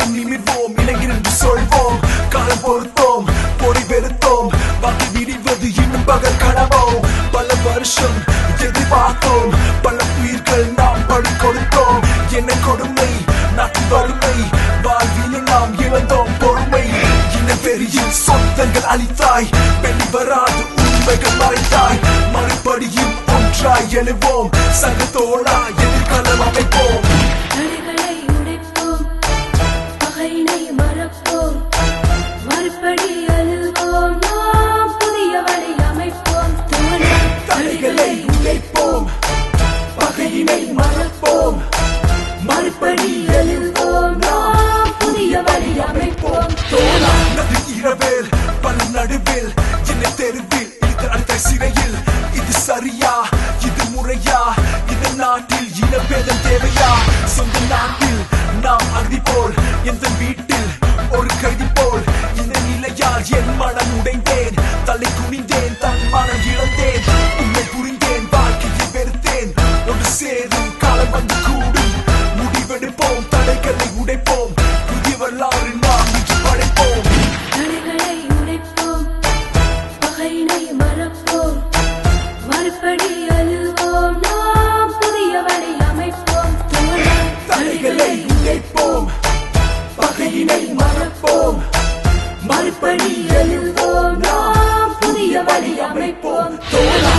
நாம் நிமிர்வோம் இளைஞர் என்று சொல்வோம் காலம் பொறுத்தோம் பொறி வெறுத்தோம் பாக்கி விரிவது இன்னும் பகல் கனவோ பல வருஷம் எதிர்பார்த்தோம் பல உயிர்கள் நாம் படி கொடுத்தோம் என்ன கொடுமை நாட்டின் வறுமை வாழ்விலும் நாம் இழந்தோம் பொறுமை இந்த பெரியில் சொந்தங்கள் அளித்தாய் வெளிவராது உண்மைகள் மறைத்தாய் மறுபடியும் ஒன்றாய் எழுவோம் சங்கத்தோடா எதிர்காலம் அமைப்போம் தடைகளை உடைப்போம் பகையினை மறப்போம் மறுபடி அழுவோம் நாம் புதிய வழி அமைப்போம் தோழா தடைகளை உடைப்போம் பகையினை மறப்போம் மறுபடி எழுவோம் நாம் புதிய வழி அமைப்போம் தோழா நடு இரவில் பல நடுவில் என்னை தெருவில் இது அடுத்த சிறையில் இது சரியா இது முறையா இந்த நாட்டில் இனபேதம் தேவையா சொந்த நாட்டில் நாம் அகதி போல் எந்த வீட்டில் ஒரு கைதி போல் இந்த நிலையால் என் மனம் உடைந்தேன் தலை குனிந்தேன் தன் மனம் இழந்தேன் உண்மை புரிந்தேன் வாழ்க்கையை வெறுத்தேன் ஒன்று சேரும் காலம் வந்து கூடும் முடிவெடுப்போம் தடைகளை உடைப்போம் புதிய வரலாறு நாம் இன்று படைப்போம் தடைகளை உடைப்போம் பகையினை மறப்போம் மறுபடி அழுவோம் நாம் புதிய வழி அமைப்போம் தோழா தடைகளை உடைப்போம் பகையினை மறப்போம் மறுபடி எழுவோம் நாம் புதிய வழி அமைப்போம் தோழா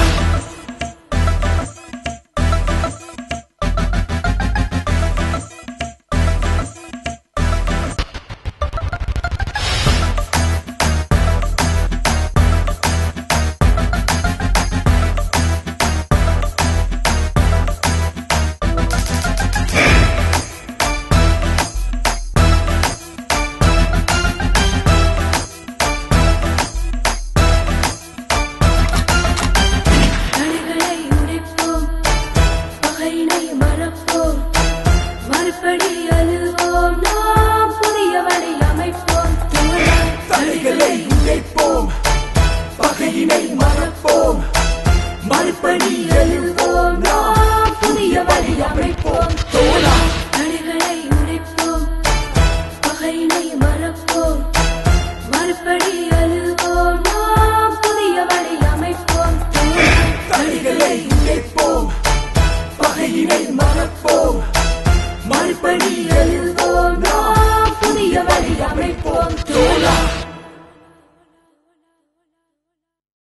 தடைகளை உடைப்போம் பகையினை மறப்போம் மறுபடி அழுவோம் நாம் புதிய வழி அமைப்போம் தோழா தடைகளை உடைப்போம் பகையினை மறப்போம் மறுபடி எழுவோம் நாம் புதிய வழி அமைப்போம் தோழா தடைகளை உடைப்போம் பகையினை மறப்போம் மறுபடி அழுவோம் நாம் புதிய வழி அமைப்போம் தோழா தடைகளை உடைப்போம் பகையினை மறப்போம் மறுபடி எழுவோம் நாம் புதிய வழி அமைப்போம் தோழா